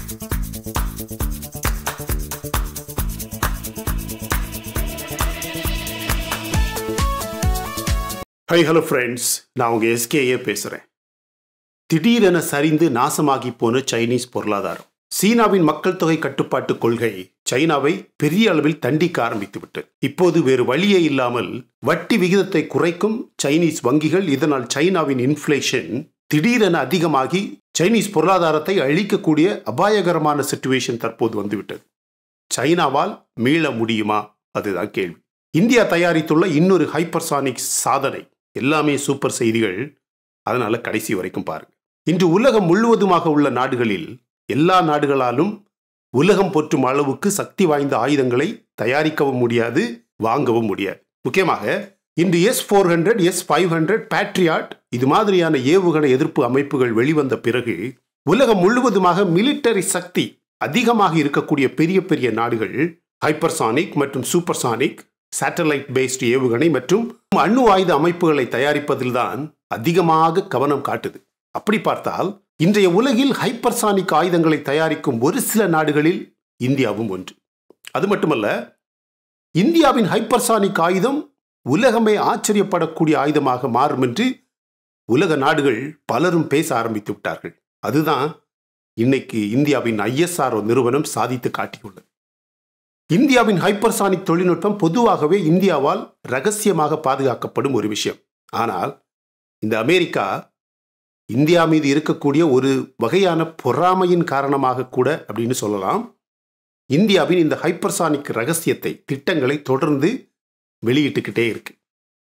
high hello friends நான் உங்கள் SKA பேசுகிறேன் திடீரென சரிந்து நாசமாகி போன சைனீஸ் பொருளாதாரம் சீனாவின் மக்கள் தொகை கட்டுப்பாட்டு கொள்கை சைனாவை பெரிய அளவில் தண்டிக்க ஆரம்பித்து விட்டது இப்போது வேறு வழியே இல்லாமல் வட்டி விகிதத்தை குறைக்கும் சைனீஸ் வங்கிகள் இதனால் சைனாவின் இன்ஃப்ளேஷன் திடீரென அதிகமாகி சைனீஸ் பொருளாதாரத்தை அழிக்கக்கூடிய அபாயகரமான சிச்சுவேஷன் தற்போது வந்துவிட்டது சைனாவால் மீள முடியுமா அதுதான் கேள்வி இந்தியா தயாரித்துள்ள இன்னொரு ஹைப்பர்சானிக் சாதனை எல்லாமே சூப்பர் செய்திகள் அதனால கடைசி வரைக்கும் பாருங்க இன்று உலகம் முழுவதுமாக உள்ள நாடுகளில் எல்லா நாடுகளாலும் உலகம் போற்றும் அளவுக்கு சக்தி வாய்ந்த ஆயுதங்களை தயாரிக்கவும் முடியாது வாங்கவும் முடியாது முக்கியமாக இன்று S four hundred S five hundred Patriot இது மாதிரியான ஏவுகணை எதிர்ப்பு அமைப்புகள் வெளிவந்த பிறகு உலகம் முழுவதுமாக மிலிட்டரி சக்தி அதிகமாக இருக்கக்கூடிய பெரிய பெரிய நாடுகள் ஹைப்பர்சானிக் மற்றும் சூப்பர்சானிக் சேட்டலைட் பேஸ்ட் ஏவுகணை மற்றும் அணு ஆயுத அமைப்புகளை தயாரிப்பதில்தான் அதிகமாக கவனம் காட்டுது அப்படி பார்த்தால் இன்றைய உலகில் ஹைப்பர்சானிக் ஆயுதங்களை தயாரிக்கும் ஒரு சில நாடுகளில் இந்தியாவும் ஒன்று அது மட்டுமல்ல இந்தியாவின் ஹைப்பர்சானிக் ஆயுதம் உலகமே ஆச்சரியப்படக்கூடிய ஆயுதமாக மாறும் என்று உலக நாடுகள் பலரும் பேச ஆரம்பித்து விட்டார்கள் அதுதான் இன்னைக்கு இந்தியாவின் ஐஎஸ்ஆர்ஓ நிறுவனம் சாதித்து காட்டியுள்ளது இந்தியாவின் ஹைப்பர்சானிக் தொழில்நுட்பம் பொதுவாகவே இந்தியாவால் ரகசியமாக பாதுகாக்கப்படும் ஒரு விஷயம் ஆனால் இந்த அமெரிக்கா இந்தியா மீது இருக்கக்கூடிய ஒரு வகையான பொறாமையின் காரணமாக கூட அப்படின்னு சொல்லலாம் இந்தியாவின் இந்த ஹைப்பர்சானிக் ரகசியத்தை திட்டங்களை தொடர்ந்து வெளியிட்டுக்கிட்டே இருக்கு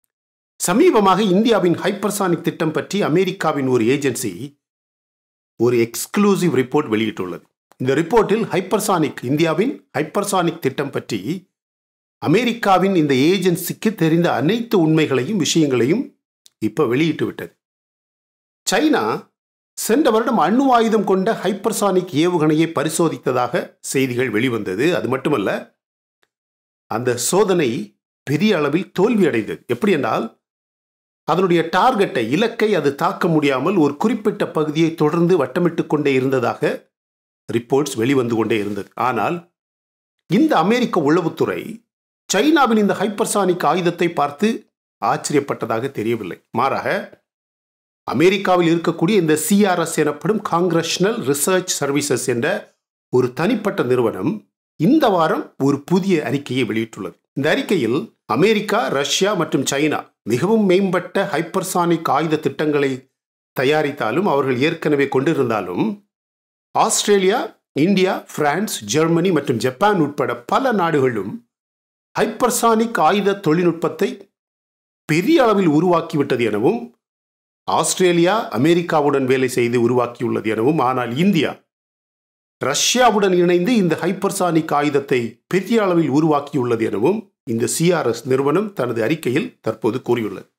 சமீபமாக இந்தியாவின் ஹைப்பர்சானிக் திட்டம் பற்றி அமெரிக்காவின் ஒரு ஏஜென்சி ஒரு எக்ஸ்க்ளூசிவ் ரிப்போர்ட் வெளியிட்டுள்ளது இந்த ரிப்போர்ட்டில் ஹைப்பர்சானிக் இந்தியாவின் ஹைப்பர்சானிக் திட்டம் பற்றி அமெரிக்காவின் இந்த ஏஜென்சிக்கு தெரிந்த அனைத்து உண்மைகளையும் விஷயங்களையும் இப்போ வெளியிட்டு விட்டது சைனா சென்ற வருடம் அணு ஆயுதம் கொண்ட ஹைப்பர்சானிக் ஏவுகணையை பரிசோதித்ததாக செய்திகள் வெளிவந்தது அது மட்டுமல்ல அந்த சோதனை பெரிய அளவில் தோல்வி அடைந்தது எப்படி என்றால் அதனுடைய டார்கெட்டை இலக்கை அது தாக்க முடியாமல் ஒரு குறிப்பிட்ட பகுதியை தொடர்ந்து வட்டமிட்டு கொண்டே இருந்ததாக ரிப்போர்ட்ஸ் வெளிவந்து கொண்டே இருந்தது ஆனால் இந்த அமெரிக்க உளவுத்துறை சைனாவின் இந்த ஹைப்பர்சானிக் ஆயுதத்தை பார்த்து ஆச்சரியப்பட்டதாக தெரியவில்லை மாறாக அமெரிக்காவில் இருக்கக்கூடிய இந்த சிஆர்எஸ் எனப்படும் காங்கிரஷனல் ரிசர்ச் சர்வீசஸ் என்ற ஒரு தனிப்பட்ட நிறுவனம் இந்த வாரம் ஒரு புதிய அறிக்கையை வெளியிட்டுள்ளது இந்த அறிக்கையில் அமெரிக்கா ரஷ்யா மற்றும் சைனா மிகவும் மேம்பட்ட ஹைப்பர்சானிக் ஆயுத திட்டங்களை தயாரித்தாலும் அவர்கள் ஏற்கனவே கொண்டிருந்தாலும் ஆஸ்திரேலியா இந்தியா பிரான்ஸ் ஜெர்மனி மற்றும் ஜப்பான் உட்பட பல நாடுகளும் ஹைப்பர்சானிக் ஆயுத தொழில்நுட்பத்தை பெரிய அளவில் உருவாக்கிவிட்டது எனவும் ஆஸ்திரேலியா அமெரிக்காவுடன் வேலை செய்து உருவாக்கியுள்ளது எனவும் ஆனால் இந்தியா ரஷ்யாவுடன் இணைந்து இந்த ஹைப்பர்சானிக் ஆயுதத்தை பெரிய அளவில் உருவாக்கியுள்ளது எனவும் இந்த சிஆர்எஸ் நிறுவனம் தனது அறிக்கையில் தற்போது கூறியுள்ளது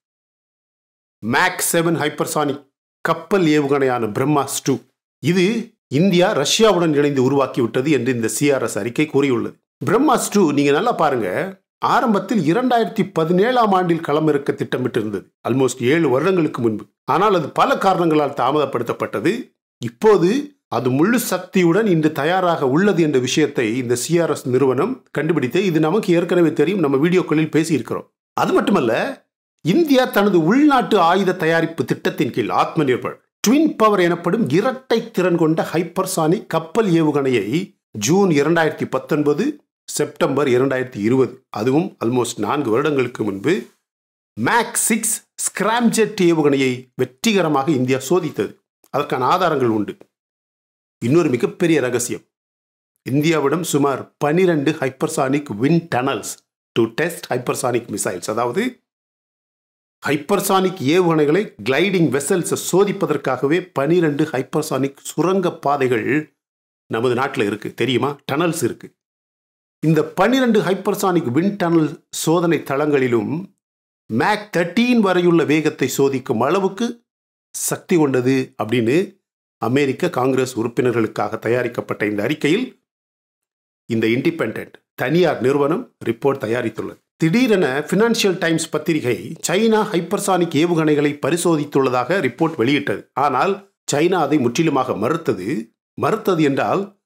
மேக் செவன் ஹைப்பர்சானிக் கப்பல் ஏவுகணையான பிரம்மாஸ் டூ இது இந்தியா ரஷ்யாவுடன் இணைந்து உருவாக்கிவிட்டது என்று இந்த சிஆர்எஸ் அறிக்கை கூறியுள்ளது பிரம்மாஸ் டூ நீங்க நல்லா பாருங்க ஆரம்பத்தில் இரண்டாயிரத்தி பதினேழாம் ஆண்டில் களமிறக்க திட்டமிட்டிருந்தது ஆல்மோஸ்ட் ஏழு வருடங்களுக்கு முன்பு ஆனால் அது பல காரணங்களால் தாமதப்படுத்தப்பட்டது இப்போது அது முழு சக்தியுடன் இன்று தயாராக உள்ளது என்ற விஷயத்தை இந்த சிஆர்எஸ் நிறுவனம் கண்டுபிடித்து இது நமக்கு ஏற்கனவே தெரியும் நம்ம வீடியோக்களில் பேசியிருக்கிறோம் அது மட்டுமல்ல இந்தியா தனது உள்நாட்டு ஆயுத தயாரிப்பு திட்டத்தின் கீழ் ஆத்ம நிர்பர் ட்வின் பவர் எனப்படும் இரட்டை திறன் கொண்ட ஹைப்பர்சானிக் கப்பல் ஏவுகணையை ஜூன் இரண்டாயிரத்தி பத்தொன்பது செப்டம்பர் இரண்டாயிரத்தி இருபது அதுவும் ஆல்மோஸ்ட் நான்கு வருடங்களுக்கு முன்பு மேக் சிக்ஸ் ஸ்கிராம்ஜெட் ஏவுகணையை வெற்றிகரமாக இந்தியா சோதித்தது அதற்கான ஆதாரங்கள் உண்டு இன்னொரு மிகப்பெரிய ரகசியம் இந்தியாவிடம் சுமார் பனிரெண்டு hypersonic wind tunnels to test hypersonic missiles அதாவது ஹைப்பர்சானிக் ஏவுகணைகளை கிளைடிங் வெசல்ஸை சோதிப்பதற்காகவே பனிரெண்டு ஹைப்பர்சானிக் சுரங்க பாதைகள் நமது நாட்டில் இருக்கு தெரியுமா டனல்ஸ் இருக்கு இந்த பன்னிரண்டு ஹைப்பர்சானிக் வின் டனல் சோதனை தளங்களிலும் மேக் தேர்ட்டீன் வரையுள்ள வேகத்தை சோதிக்கும் அளவுக்கு சக்தி கொண்டது அப்படின்னு அமெரிக்க காங்கிரஸ் உறுப்பினர்களுக்காக தயாரிக்கப்பட்ட இந்த அறிக்கையில் இந்த இண்டிபெண்ட் தனியார் நிறுவனம் ரிப்போர்ட் தயாரித்துள்ளது திடீரென பினான்சியல் டைம்ஸ் பத்திரிகை சைனா ஹைப்பர்சானிக் ஏவுகணைகளை பரிசோதித்துள்ளதாக ரிப்போர்ட் வெளியிட்டது ஆனால் சைனா அதை முற்றிலுமாக மறுத்தது மறுத்தது என்றால்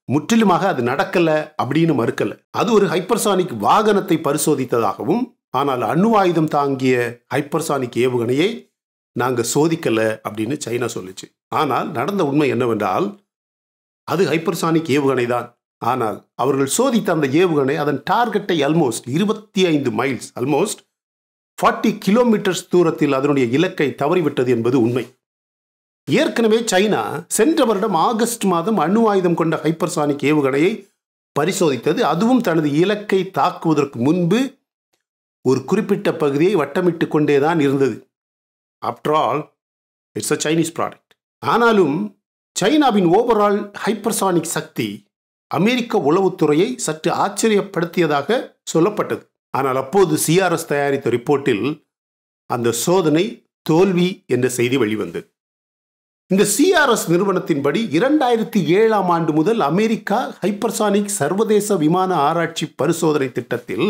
முற்றிலுமாக அது நடக்கல அப்படின்னு மறுக்கல அது ஒரு ஹைப்பர்சானிக் வாகனத்தை பரிசோதித்ததாகவும் ஆனால் அணு ஆயுதம் தாங்கிய ஹைப்பர்சானிக் ஏவுகணையை நாங்க சோதிக்கல அப்படின்னு சைனா சொல்லுச்சு ஆனால் நடந்த உண்மை என்னவென்றால் அது ஹைப்பர்சானிக் ஏவுகணை தான் ஆனால் அவர்கள் சோதித்த அந்த ஏவுகணை அதன் டார்கெட்டை ஆல்மோஸ்ட் இருபத்தி ஐந்து மைல்ஸ் ஆல்மோஸ்ட் ஃபார்ட்டி கிலோமீட்டர்ஸ் தூரத்தில் அதனுடைய இலக்கை தவறிவிட்டது என்பது உண்மை ஏற்கனவே சைனா சென்ற வருடம் ஆகஸ்ட் மாதம் அணு ஆயுதம் கொண்ட ஹைப்பர்சானிக் ஏவுகணையை பரிசோதித்தது அதுவும் தனது இலக்கை தாக்குவதற்கு முன்பு ஒரு குறிப்பிட்ட பகுதியை வட்டமிட்டு கொண்டேதான் இருந்தது after all it's a Chinese product ஆனாலும் சைனாவின் ஓவரால் ஹைப்பர்சானிக் சக்தி அமெரிக்க உளவுத்துறையை சற்று ஆச்சரியப்படுத்தியதாக சொல்லப்பட்டது ஆனால் அப்போது சிஆர்எஸ் தயாரித்த ரிப்போர்ட்டில் அந்த சோதனை தோல்வி என்ற செய்தி வெளிவந்தது இந்த சிஆர்எஸ் நிறுவனத்தின்படி இரண்டாயிரத்தி ஏழாம் ஆண்டு முதல் அமெரிக்கா ஹைப்பர்சானிக் சர்வதேச விமான ஆராய்ச்சி பரிசோதனை திட்டத்தில்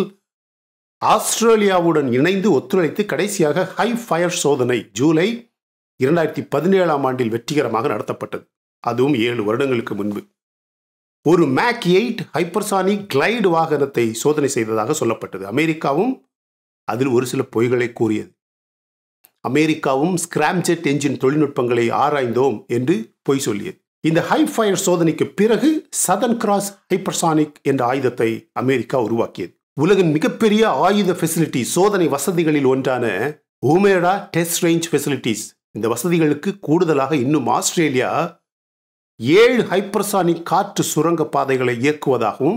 ஆஸ்திரேலியாவுடன் இணைந்து ஒத்துழைத்து கடைசியாக ஹை ஃபயர் சோதனை ஜூலை இரண்டாயிரத்தி பதினேழாம் ஆண்டில் வெற்றிகரமாக நடத்தப்பட்டது அதுவும் ஏழு வருடங்களுக்கு முன்பு ஒரு மேக் எயிட் ஹைப்பர்சானிக் கிளைடு வாகனத்தை சோதனை செய்ததாக சொல்லப்பட்டது அமெரிக்காவும் அதில் ஒரு சில பொய்களை கூறியது அமெரிக்காவும் ஸ்கிராம்ஜெட் என்ஜின் தொழில்நுட்பங்களை ஆராய்ந்தோம் என்று பொய் சொல்லியது இந்த ஹை ஃபயர் சோதனைக்கு பிறகு சதன் கிராஸ் ஹைப்பர்சானிக் என்ற ஆயுதத்தை அமெரிக்கா உருவாக்கியது உலகின் மிகப்பெரிய ஆயுத ஃபெசிலிட்டி சோதனை வசதிகளில் ஒன்றான ஊமேடா டெஸ்ட் ரேஞ்ச் ஃபெசிலிட்டிஸ் இந்த வசதிகளுக்கு கூடுதலாக இன்னும் ஆஸ்திரேலியா ஏழு ஹைப்பர்சானிக் காற்று சுரங்க பாதைகளை இயக்குவதாகவும்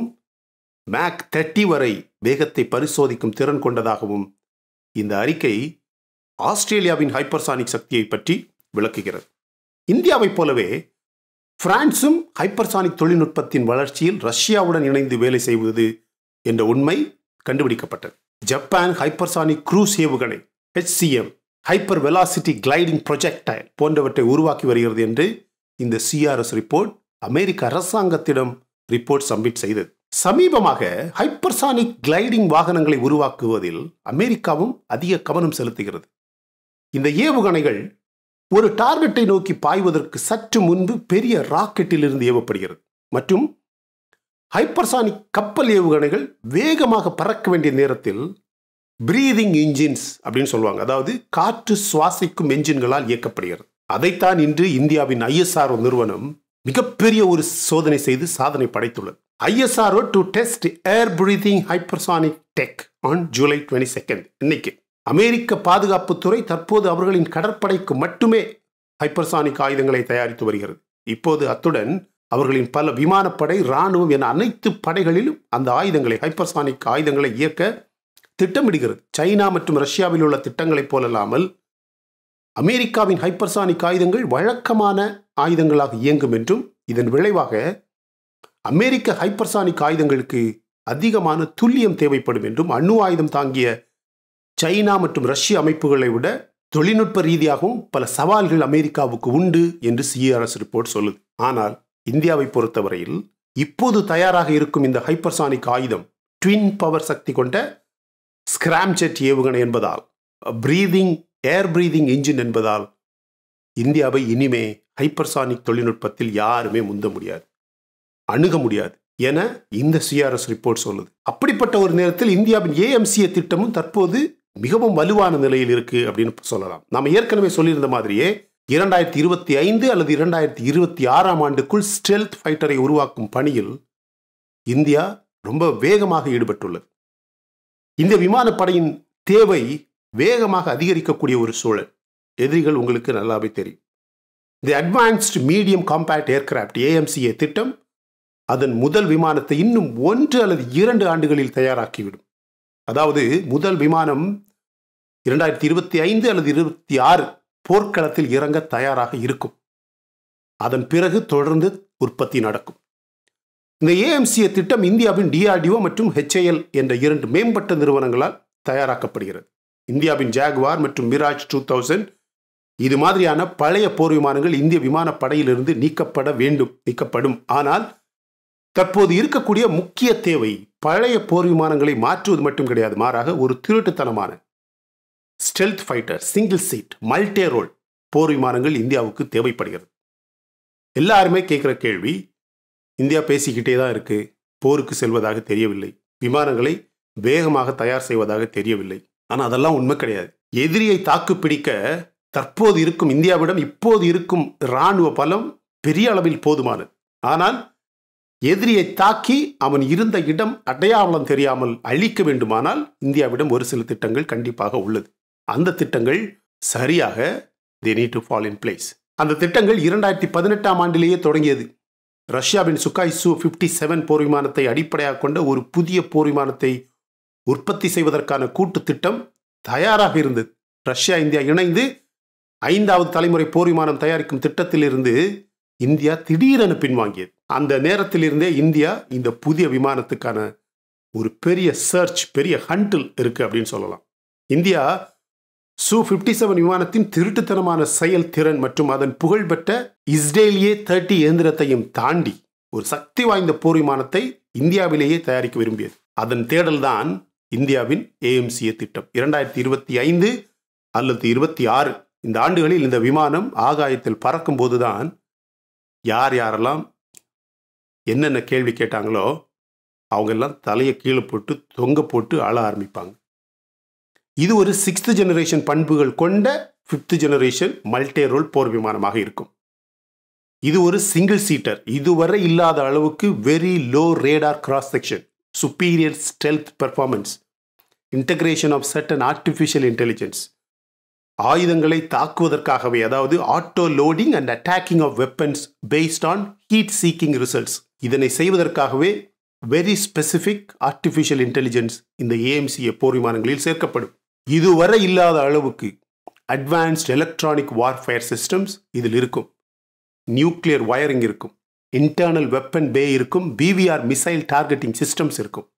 மேக் தேர்ட்டி வரை வேகத்தை பரிசோதிக்கும் திறன் கொண்டதாகவும் இந்த அறிக்கை ஆஸ்திரேலியாவின் ஹைப்பர்சானிக் சக்தியை பற்றி விளக்குகிறது இந்தியாவைப் போலவே பிரான்சும் ஹைப்பர்சானிக் தொழில்நுட்பத்தின் வளர்ச்சியில் ரஷ்யாவுடன் இணைந்து வேலை செய்வது என்ற உண்மை கண்டுபிடிக்கப்பட்டது ஜப்பான் ஹைப்பர்சானிக் க்ரூஸ் ஏவுகணை HCM hyper velocity gliding projectile போன்றவற்றை உருவாக்கி வருகிறது என்று இந்த சிஆர்எஸ் ரிப்போர்ட் அமெரிக்க அரசாங்கத்திடம் ரிப்போர்ட் சப்மிட் செய்தது சமீபமாக ஹைப்பர்சானிக் கிளைடிங் வாகனங்களை உருவாக்குவதில் அமெரிக்காவும் அதிக கவனம் செலுத்துகிறது இந்த ஏவுகணைகள் ஒரு டார்கெட்டை நோக்கி பாய்வதற்கு சற்று முன்பு பெரிய ராக்கெட்டில் இருந்து ஏவப்படுகிறது மற்றும் ஹைப்பர்சானிக் கப்பல் ஏவுகணைகள் வேகமாக பறக்க வேண்டிய நேரத்தில் பிரீதிங் இன்ஜின்ஸ் அப்படின்னு சொல்லுவாங்க அதாவது காற்று சுவாசிக்கும் என்ஜின்களால் இயக்கப்படுகிறது அதைத்தான் இன்று இந்தியாவின் ஐஎஸ்ஆர் நிறுவனம் மிகப்பெரிய ஒரு சோதனை செய்து சாதனை படைத்துள்ளது ISRO to test air breathing hypersonic tech on July twenty second இன்னைக்கு அமெரிக்க பாதுகாப்புத்துறை தற்போது அவர்களின் கடற்படைக்கு மட்டுமே ஹைப்பர்சானிக் ஆயுதங்களை தயாரித்து வருகிறது இப்போது அத்துடன் அவர்களின் பல விமானப்படை இராணுவம் என அனைத்து படைகளிலும் அந்த ஆயுதங்களை ஹைப்பர்சானிக் ஆயுதங்களை இயக்க திட்டமிடுகிறது சைனா மற்றும் ரஷ்யாவில் உள்ள திட்டங்களைப் போலல்லாமல் அமெரிக்காவின் ஹைப்பர்சானிக் ஆயுதங்கள் வழக்கமான ஆயுதங்களாக இயங்கும் என்றும் இதன் விளைவாக அமெரிக்க ஹைப்பர்சானிக் ஆயுதங்களுக்கு அதிகமான துல்லியம் தேவைப்படும் என்றும் அணு ஆயுதம் தாங்கிய சைனா மற்றும் ரஷ்ய அமைப்புகளை விட தொழில்நுட்ப ரீதியாகவும் பல சவால்கள் அமெரிக்காவுக்கு உண்டு என்று சிஆர்எஸ் ரிப்போர்ட் சொல்லுது ஆனால் இந்தியாவை பொறுத்தவரையில் இப்போது தயாராக இருக்கும் இந்த ஹைப்பர்சானிக் ஆயுதம் ட்வின் பவர் சக்தி கொண்ட ஸ்கிராம்ஜெட் ஏவுகணை என்பதால் பிரீதிங் ஏர் பிரீதிங் இன்ஜின் என்பதால் இந்தியாவை இனிமே ஹைப்பர்சானிக் தொழில்நுட்பத்தில் யாருமே முந்த முடியாது அணுக முடியாது என இந்த சிஆர்எஸ் ரிப்போர்ட் சொல்லுது அப்படிப்பட்ட ஒரு நேரத்தில் இந்தியாவின் ஏஎம்சிஏ திட்டமும் தற்போது மிகவும் வலுவான நிலையில் இருக்கு அப்படின்னு சொல்லலாம் நாம் ஏற்கனவே சொல்லியிருந்த மாதிரியே இரண்டாயிரத்தி இருபத்தி ஐந்து அல்லது இரண்டாயிரத்தி இருபத்தி ஆறாம் ஆண்டுக்குள் ஸ்டெல்த் ஃபைட்டரை உருவாக்கும் பணியில் இந்தியா ரொம்ப வேகமாக ஈடுபட்டுள்ளது இந்த விமானப்படையின் தேவை வேகமாக அதிகரிக்கக்கூடிய ஒரு சூழல் எதிரிகள் உங்களுக்கு நல்லாவே தெரியும் the advanced medium compact aircraft AMCA திட்டம் அதன் முதல் விமானத்தை இன்னும் ஒன்று அல்லது இரண்டு ஆண்டுகளில் தயாராக்கிவிடும் அதாவது முதல் விமானம் இரண்டாயிரத்தி இருபத்தி ஐந்து அல்லது இருபத்தி ஆறு போர்க்களத்தில் இறங்க தயாராக இருக்கும் அதன் பிறகு தொடர்ந்து உற்பத்தி நடக்கும் இந்த ஏஎம்சிஏ திட்டம் இந்தியாவின் டிஆர்டிஓ மற்றும் ஹெச்ஏஎல் என்ற இரண்டு மேம்பட்ட நிறுவனங்களால் தயாராக்கப்படுகிறது இந்தியாவின் ஜாகுவார் மற்றும் மிராஜ் டூ தௌசண்ட் இது மாதிரியான பழைய போர் விமானங்கள் இந்திய விமானப்படையிலிருந்து நீக்கப்பட வேண்டும் நீக்கப்படும் ஆனால் தற்போது இருக்கக்கூடிய முக்கிய தேவை பழைய போர் விமானங்களை மாற்றுவது மட்டும் கிடையாது மாறாக ஒரு திருட்டுத்தனமான stealth fighter single seat multi role போர் விமானங்கள் இந்தியாவுக்கு தேவைப்படுகிறது எல்லாருமே கேட்குற கேள்வி இந்தியா பேசிக்கிட்டே தான் இருக்கு போருக்கு செல்வதாக தெரியவில்லை விமானங்களை வேகமாக தயார் செய்வதாக தெரியவில்லை ஆனால் அதெல்லாம் உண்மை கிடையாது எதிரியை தாக்கு பிடிக்க தற்போது இருக்கும் இந்தியாவிடம் இப்போது இருக்கும் இராணுவ பலம் பெரிய அளவில் போதுமானது ஆனால் எதிரியை தாக்கி அவன் இருந்த இடம் அடையாளம் தெரியாமல் அழிக்க வேண்டுமானால் இந்தியாவிடம் ஒரு சில திட்டங்கள் கண்டிப்பாக உள்ளது அந்த திட்டங்கள் சரியாக they need to fall in place அந்த திட்டங்கள் இரண்டாயிரத்தி பதினெட்டாம் ஆண்டிலேயே தொடங்கியது ரஷ்யாவின் சுகாய் சு ஃபிஃப்டி செவன் போர் விமானத்தை அடிப்படையாக கொண்ட ஒரு புதிய போர் விமானத்தை உற்பத்தி செய்வதற்கான கூட்டு திட்டம் தயாராக இருந்தது ரஷ்யா இந்தியா இணைந்து ஐந்தாவது தலைமுறை போர் விமானம் தயாரிக்கும் திட்டத்திலிருந்து இந்தியா திடீரென பின்வாங்கியது அந்த நேரத்திலிருந்தே இந்தியா இந்த புதிய விமானத்துக்கான ஒரு பெரிய சர்ச் பெரிய ஹண்டில் இருக்கு அப்படின்னு சொல்லலாம் இந்தியா சு ஃபிஃப்டி செவன் விமானத்தின் திருட்டுத்தனமான செயல்திறன் மற்றும் அதன் புகழ்பெற்ற இஸ்ரேலியே தேர்ட்டி இயந்திரத்தையும் தாண்டி ஒரு சக்தி வாய்ந்த போர் விமானத்தை இந்தியாவிலேயே தயாரிக்க விரும்பியது அதன் தேடல்தான் இந்தியாவின் ஏஎம்சிஏ திட்டம் இரண்டாயிரத்தி இருபத்தி ஐந்து அல்லது இருபத்தி ஆறு இந்த ஆண்டுகளில் இந்த விமானம் ஆகாயத்தில் பறக்கும் போதுதான் யார் யாரெல்லாம் என்னென்ன கேள்வி கேட்டாங்களோ அவங்க எல்லாம் தலையை கீழே போட்டு தொங்க போட்டு அழ ஆரம்பிப்பாங்க இது ஒரு சிக்ஸ்த் ஜெனரேஷன் பண்புகள் கொண்ட ஃபிஃப்த் ஜெனரேஷன் மல்டே ரோல் போர் விமானமாக இருக்கும் இது ஒரு சிங்கிள் சீட்டர் இதுவரை இல்லாத அளவுக்கு very low radar cross section superior stealth performance integration of certain artificial intelligence ஆயுதங்களை தாக்குவதற்காகவே அதாவது auto loading and attacking of weapons based on heat seeking results இதனை செய்வதற்காகவே வெரி ஸ்பெசிஃபிக் ஆர்டிஃபிஷியல் இன்டெலிஜென்ஸ் இந்த ஏஎம்சிஏ போர் விமானங்களில் சேர்க்கப்படும் இதுவரை இல்லாத அளவுக்கு அட்வான்ஸ்ட் எலக்ட்ரானிக் வார்ஃபேர் சிஸ்டம்ஸ் இதில் இருக்கும் நியூக்ளியர் வயரிங் இருக்கும் இன்டர்னல் வெப்பன் பே இருக்கும் பிவிஆர் மிசைல் டார்கெட்டிங் சிஸ்டம்ஸ் இருக்கும்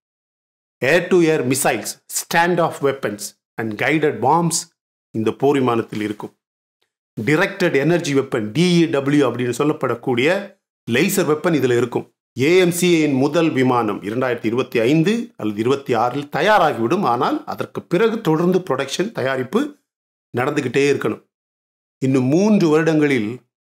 air to air missiles stand off weapons and guided bombs இந்த போர் விமானத்தில் இருக்கும் டிரெக்டட் எனர்ஜி வெப்பன் டிஇடபிள்யூ அப்படின்னு சொல்லப்படக்கூடிய லேசர் வெப்பன் இதில் இருக்கும் ஏஎம்சிஏயின் முதல் விமானம் இரண்டாயிரத்தி இருபத்தி ஐந்து அல்லது இருபத்தி ஆறில் தயாராகிவிடும் ஆனால் அதற்கு பிறகு தொடர்ந்து ப்ரொடக்ஷன் தயாரிப்பு நடந்துக்கிட்டே இருக்கணும் இன்னும் மூன்று வருடங்களில்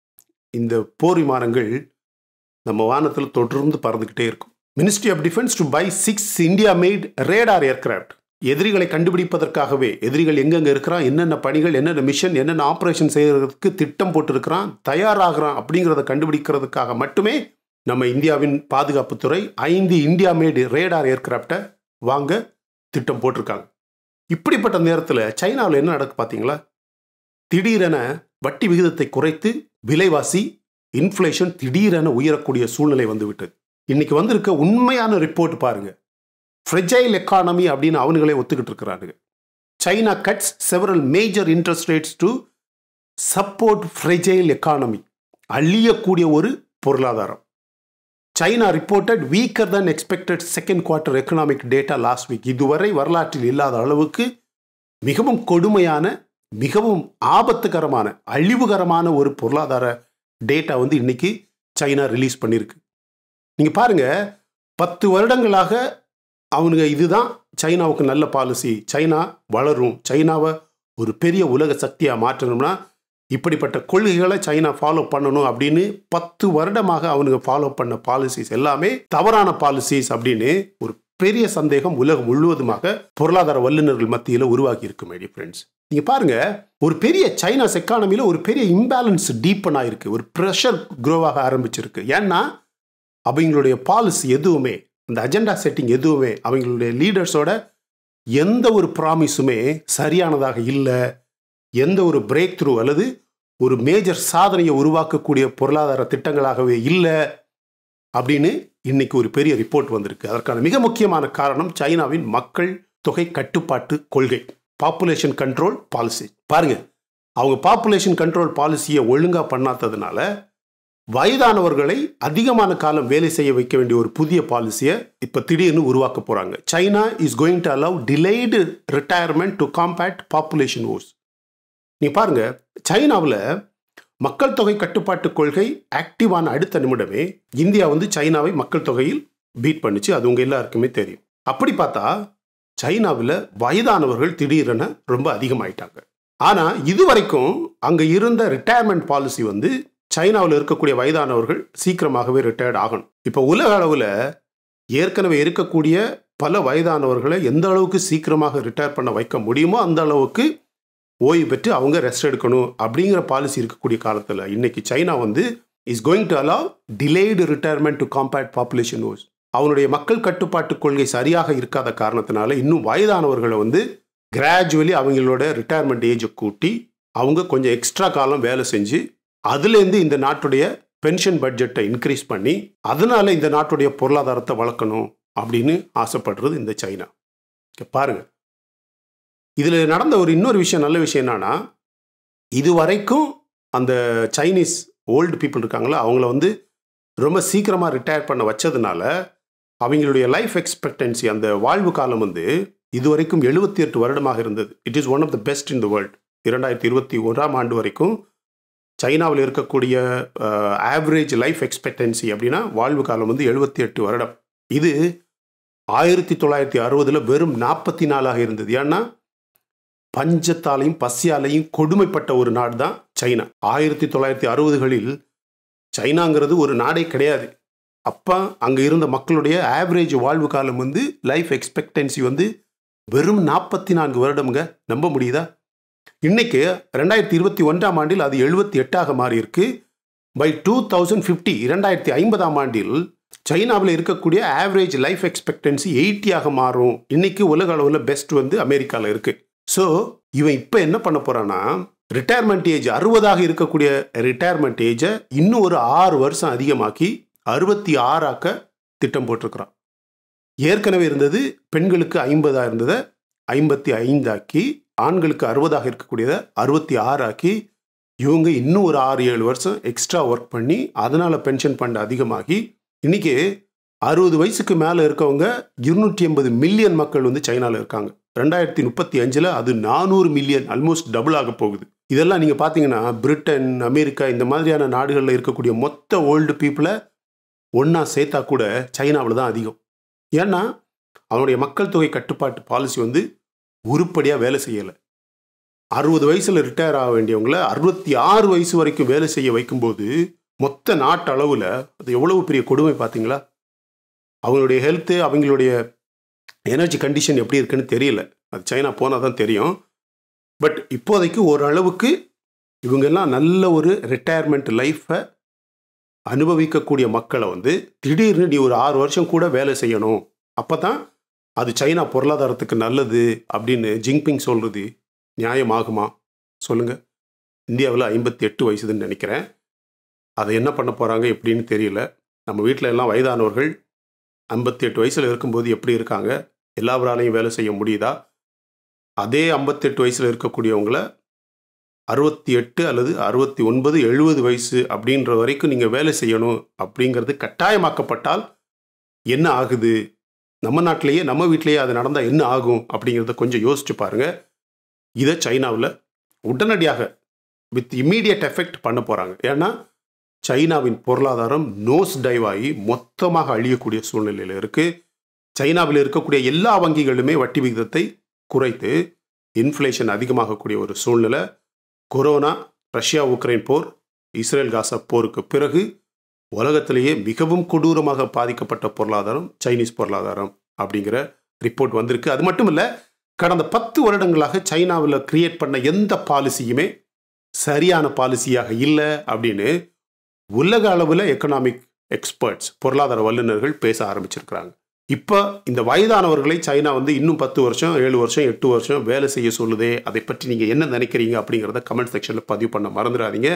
இந்த போர் விமானங்கள் நம்ம வானத்தில் தொடர்ந்து பறந்துக்கிட்டே இருக்கும் ministry of defence to buy six India made radar aircraft எதிரிகளை கண்டுபிடிப்பதற்காகவே எதிரிகள் எங்கெங்க இருக்கிறான் என்னென்ன பணிகள் என்னென்ன மிஷன் என்னென்ன ஆப்ரேஷன் செய்யறதுக்கு திட்டம் போட்டிருக்கிறான் தயாராகிறான் அப்படிங்கிறத கண்டுபிடிக்கிறதுக்காக மட்டுமே நம்ம இந்தியாவின் பாதுகாப்புத்துறை ஐந்து இந்தியா மேடு ரேடார் ஏர்கிராஃப்டை வாங்க திட்டம் போட்டிருக்காங்க இப்படிப்பட்ட நேரத்தில் சைனாவில் என்ன நடக்கு பார்த்தீங்களா திடீரென வட்டி விகிதத்தை குறைத்து விலைவாசி இன்ஃப்ளேஷன் திடீரென உயரக்கூடிய சூழ்நிலை வந்துவிட்டது இன்னைக்கு வந்திருக்க உண்மையான ரிப்போர்ட் பாருங்க ஃப்ரெஜைல் எக்கானமி அப்படின்னு அவனுங்களே ஒத்துக்கிட்டு இருக்கிறானுங்க China cuts several major interest rates to support fragile economy அழியக்கூடிய ஒரு பொருளாதாரம் China reported weaker than expected second quarter economic data last week இதுவரை வரலாற்றில் இல்லாத அளவுக்கு மிகவும் கொடுமையான மிகவும் ஆபத்துகரமான அழிவுகரமான ஒரு பொருளாதார டேட்டா வந்து இன்னைக்கு சைனா ரிலீஸ் பண்ணியிருக்கு நீங்கள் பாருங்க பத்து வருடங்களாக அவனுங்க இதுதான் சைனாவுக்கு நல்ல பாலிசி சைனா வளரும் சைனாவை ஒரு பெரிய உலக சக்தியாக மாற்றணும்னா இப்படிப்பட்ட கொள்கைகளை சைனா ஃபாலோ பண்ணணும் அப்படின்னு பத்து வருடமாக அவனுங்க ஃபாலோ பண்ண பாலிசிஸ் எல்லாமே தவறான பாலிசிஸ் அப்படின்னு ஒரு பெரிய சந்தேகம் உலகம் முழுவதுமாக பொருளாதார வல்லுநர்கள் மத்தியில் உருவாக்கி இருக்கு மைடி ஃப்ரெண்ட்ஸ் நீங்க பாருங்க ஒரு பெரிய சைனாஸ் எக்கானமியில் ஒரு பெரிய இம்பேலன்ஸ் டீப்பன் ஆயிருக்கு ஒரு ப்ரெஷர் க்ரோவாக ஆரம்பிச்சிருக்கு ஏன்னா அவங்களுடைய பாலிசி எதுவுமே இந்த அஜெண்டா செட்டிங் எதுவுமே அவங்களுடைய லீடர்ஸோட எந்த ஒரு ப்ராமிஸுமே சரியானதாக இல்லை எந்த ஒரு பிரேக் த்ரூ அல்லது ஒரு மேஜர் சாதனையை உருவாக்கக்கூடிய பொருளாதார திட்டங்களாகவே இல்லை அப்படின்னு இன்னைக்கு ஒரு பெரிய ரிப்போர்ட் வந்திருக்கு அதற்கான மிக முக்கியமான காரணம் சைனாவின் மக்கள் தொகை கட்டுப்பாட்டு கொள்கை பாப்புலேஷன் கண்ட்ரோல் பாலிசி பாருங்க அவங்க பாப்புலேஷன் கண்ட்ரோல் பாலிசியை ஒழுங்காக பண்ணாததுனால வயதானவர்களை அதிகமான காலம் வேலை செய்ய வைக்க வேண்டிய ஒரு புதிய பாலிசியை இப்போ திடீர்னு உருவாக்க போகிறாங்க China is going to allow delayed retirement to combat population woes நீ பாருங்க சைனாவில் மக்கள் தொகை கட்டுப்பாட்டு கொள்கை ஆக்டிவான அடுத்த நிமிடமே இந்தியா வந்து சைனாவை மக்கள் தொகையில் பீட் பண்ணுச்சு அது உங்க எல்லாருக்குமே தெரியும் அப்படி பார்த்தா சைனாவில் வயதானவர்கள் திடீரென ரொம்ப அதிகமாயிட்டாங்க ஆனால் இதுவரைக்கும் அங்கே இருந்த ரிட்டையர்மெண்ட் பாலிசி வந்து சைனாவில் இருக்கக்கூடிய வயதானவர்கள் சீக்கிரமாகவே ரிட்டையர்ட் ஆகணும் இப்போ உலக அளவில் ஏற்கனவே இருக்கக்கூடிய பல வயதானவர்களை எந்த அளவுக்கு சீக்கிரமாக ரிட்டையர் பண்ண வைக்க முடியுமோ அந்த அளவுக்கு ஓய்வு பெற்று அவங்க ரெஸ்ட் எடுக்கணும் அப்படிங்கிற பாலிசி இருக்கக்கூடிய காலத்தில் இன்னைக்கு சைனா வந்து is going to allow delayed retirement to combat population woes அவனுடைய மக்கள் கட்டுப்பாட்டு கொள்கை சரியாக இருக்காத காரணத்தினால இன்னும் வயதானவர்களை வந்து கிராஜுவலி அவங்களோட ரிட்டையர்மெண்ட் ஏஜை கூட்டி அவங்க கொஞ்சம் எக்ஸ்ட்ரா காலம் வேலை செஞ்சு அதுலேருந்து இந்த நாட்டுடைய பென்ஷன் பட்ஜெட்டை இன்க்ரீஸ் பண்ணி அதனால இந்த நாட்டுடைய பொருளாதாரத்தை வளர்க்கணும் அப்படின்னு ஆசைப்படுறது இந்த சைனா இங்க பாருங்க இதில் நடந்த ஒரு இன்னொரு விஷயம் நல்ல விஷயம் என்னன்னா இது வரைக்கும் அந்த சைனீஸ் ஓல்டு பீப்புள் இருக்காங்களா அவங்கள வந்து ரொம்ப சீக்கிரமாக ரிட்டையர் பண்ண வச்சதுனால அவங்களுடைய லைஃப் எக்ஸ்பெக்டன்சி அந்த வாழ்வு காலம் வந்து இதுவரைக்கும் எழுபத்தி எட்டு வருடமாக இருந்தது it is one of the best in the world இரண்டாயிரத்தி இருபத்தி ஒன்றாம் ஆண்டு வரைக்கும் சைனாவில் இருக்கக்கூடிய ஆவரேஜ் லைஃப் எக்ஸ்பெக்டன்சி அப்படின்னா வாழ்வு காலம் வந்து எழுபத்தி எட்டு வருடம் இது ஆயிரத்தி தொள்ளாயிரத்தி அறுபதில் வெறும் நாற்பத்தி நாலாக இருந்தது ஏன்னா பஞ்சத்தாலையும் பசியாலையும் கொடுமைப்பட்ட ஒரு நாடு தான் சைனா ஆயிரத்தி தொள்ளாயிரத்தி அறுபதுகளில் சைனாங்கிறது ஒரு நாடே கிடையாது அப்போ அங்கே இருந்த மக்களுடைய ஆவரேஜ் வாழ்வு காலம் வந்து லைஃப் எக்ஸ்பெக்டன்சி வந்து வெறும் நாற்பத்தி நான்கு வருடம்ங்க நம்ப முடியுதா இன்னைக்கு ரெண்டாயிரத்தி இருபத்தி ஒன்றாம் ஆண்டில் அது எழுபத்தி எட்டாக மாறி இருக்கு பை டூ தௌசண்ட் ஃபிஃப்டி இரண்டாயிரத்தி ஐம்பதாம் ஆண்டில் சைனாவில் இருக்கக்கூடிய ஆவரேஜ் லைஃப் எக்ஸ்பெக்டன்சி எயிட்டியாக மாறும் இன்னைக்கு உலக அளவில் பெஸ்ட் வந்து அமெரிக்காவில் இருக்கு ஸோ இவன் இப்போ என்ன பண்ண போறான்னா ரிட்டையர்மெண்ட் ஏஜ் அறுபதாக இருக்கக்கூடிய ரிட்டையர்மெண்ட் ஏஜை இன்னும் ஒரு ஆறு வருஷம் அதிகமாக்கி அறுபத்தி ஆறாக்க திட்டம் போட்டிருக்கிறான் ஏற்கனவே இருந்தது பெண்களுக்கு ஐம்பதாக இருந்ததை ஐம்பத்தி ஐந்தாக்கி ஆண்களுக்கு அறுபதாக இருக்கக்கூடியதை அறுபத்தி ஆறாக்கி இவங்க இன்னும் ஒரு ஆறு ஏழு வருஷம் எக்ஸ்ட்ரா ஒர்க் பண்ணி அதனால பென்ஷன் ஃபண்ட் அதிகமாகி இன்னைக்கு அறுபது வயசுக்கு மேலே இருக்கவங்க இருநூற்றி எண்பது மில்லியன் மக்கள் வந்து சைனாவில் இருக்காங்க ரெண்டாயிரத்தி முப்பத்தி அஞ்சில் அது நானூறு மில்லியன் ஆல்மோஸ்ட் டபுள் ஆக போகுது இதெல்லாம் நீங்கள் பார்த்தீங்கன்னா பிரிட்டன் அமெரிக்கா இந்த மாதிரியான நாடுகளில் இருக்கக்கூடிய மொத்த ஓல்டு பீப்புளை ஒன்றா சேர்த்தா கூட சைனாவில் தான் அதிகம் ஏன்னா அவனுடைய மக்கள் தொகை கட்டுப்பாட்டு பாலிசி வந்து உருப்படியாக வேலை செய்யலை அறுபது வயசில் ரிட்டையர் ஆக வேண்டியவங்கள அறுபத்தி ஆறு வயசு வரைக்கும் வேலை செய்ய வைக்கும்போது மொத்த நாட்டு அளவில் அது எவ்வளவு பெரிய கொடுமை பார்த்தீங்களா அவங்களுடைய ஹெல்த்து அவங்களுடைய எனர்ஜி கண்டிஷன் எப்படி இருக்குன்னு தெரியல அது சைனா போனால் தான் தெரியும் பட் இப்போதைக்கு ஓரளவுக்கு இவங்கெல்லாம் நல்ல ஒரு ரிட்டையர்மெண்ட் லைஃப்பை அனுபவிக்கக்கூடிய மக்களை வந்து திடீர்னு நீ ஒரு ஆறு வருஷம் கூட வேலை செய்யணும் அப்போ தான் அது சைனா பொருளாதாரத்துக்கு நல்லது அப்படின்னு ஜிங்பிங் சொல்கிறது நியாயமாகுமா சொல்லுங்கள் இந்தியாவில் ஐம்பத்தி எட்டு வயசுதுன்னு நினைக்கிறேன் அதை என்ன பண்ண போகிறாங்க எப்படின்னு தெரியல நம்ம வீட்டில் எல்லாம் வயதானவர்கள் ஐம்பத்தி எட்டு வயசில் இருக்கும்போது எப்படி இருக்காங்க எல்லாவராலையும் வேலை செய்ய முடியுதா அதே ஐம்பத்தெட்டு வயசில் இருக்கக்கூடியவங்கள அறுபத்தி எட்டு அல்லது அறுபத்தி ஒன்பது எழுபது வயசு அப்படின்ற வரைக்கும் நீங்கள் வேலை செய்யணும் அப்படிங்கிறது கட்டாயமாக்கப்பட்டால் என்ன ஆகுது நம்ம நாட்டிலேயே நம்ம வீட்டிலேயே அது நடந்தால் என்ன ஆகும் அப்படிங்கிறத கொஞ்சம் யோசிச்சு பாருங்க இதை சைனாவில் உடனடியாக வித் இம்மீடியட் எஃபெக்ட் பண்ண போகிறாங்க ஏன்னா சைனாவின் பொருளாதாரம் நோஸ் டைவ் ஆகி மொத்தமாக அழியக்கூடிய சூழ்நிலையில் இருக்குது சைனாவில் இருக்கக்கூடிய எல்லா வங்கிகளுமே வட்டி விகிதத்தை குறைத்து இன்ஃப்ளேஷன் அதிகமாகக்கூடிய ஒரு சூழ்நிலை கொரோனா ரஷ்யா உக்ரைன் போர் இஸ்ரேல் காசா போருக்கு பிறகு உலகத்திலேயே மிகவும் கொடூரமாக பாதிக்கப்பட்ட பொருளாதாரம் சைனீஸ் பொருளாதாரம் அப்படிங்கிற ரிப்போர்ட் வந்திருக்கு அது மட்டும் இல்லை கடந்த பத்து வருடங்களாக சைனாவில் கிரியேட் பண்ண எந்த பாலிசியுமே சரியான பாலிசியாக இல்லை அப்படின்னு உலக அளவில் எக்கனாமிக் எக்ஸ்பர்ட்ஸ் பொருளாதார வல்லுநர்கள் பேச ஆரம்பிச்சிருக்கிறாங்க இப்போ இந்த வயதானவர்களை சைனா வந்து இன்னும் பத்து வருஷம் ஏழு வருஷம் எட்டு வருஷம் வேலை செய்ய சொல்லுதே அதை பற்றி நீங்கள் என்ன நினைக்கிறீங்க அப்படிங்கிறத கமெண்ட் செக்ஷனில் பதிவு பண்ண மறந்துடாதீங்க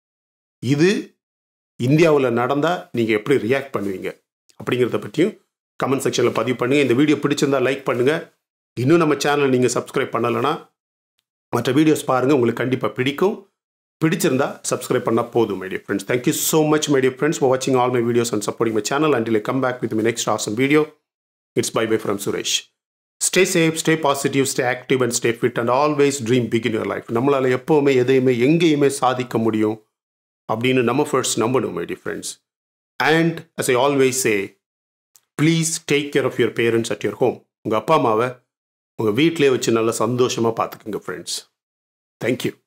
இது இந்தியாவில் நடந்தால் நீங்கள் எப்படி ரியாக்ட் பண்ணுவீங்க அப்படிங்கிறத பற்றியும் கமெண்ட் செக்ஷனில் பதிவு பண்ணுங்கள் இந்த வீடியோ பிடிச்சிருந்தா லைக் பண்ணுங்கள் இன்னும் நம்ம சேனலை நீங்கள் சப்ஸ்கிரைப் பண்ணலைன்னா மற்ற வீடியோஸ் பாருங்கள் உங்களுக்கு கண்டிப்பாக பிடிக்கும் பிடிச்சிருந்தா சப்ஸ்கிரைப் பண்ணால் போதும் my dear friends thank you so much my dear friends for வாட்சிங் all my videos and supporting my channel until come back with my next awesome video it's bye bye from Suresh stay safe stay positive stay active and stay fit and always dream big in your life நம்மளால் எப்போவுமே எதையுமே எங்கேயுமே சாதிக்க முடியும் அப்படின்னு நம்ம first நம்பணும் my dear friends and as I always say please take care of your parents at your home உங்கள் அப்பா அம்மாவை உங்கள் வீட்டிலே வச்சு நல்லா சந்தோஷமாக பார்த்துக்குங்க ஃப்ரெண்ட்ஸ் தேங்க்யூ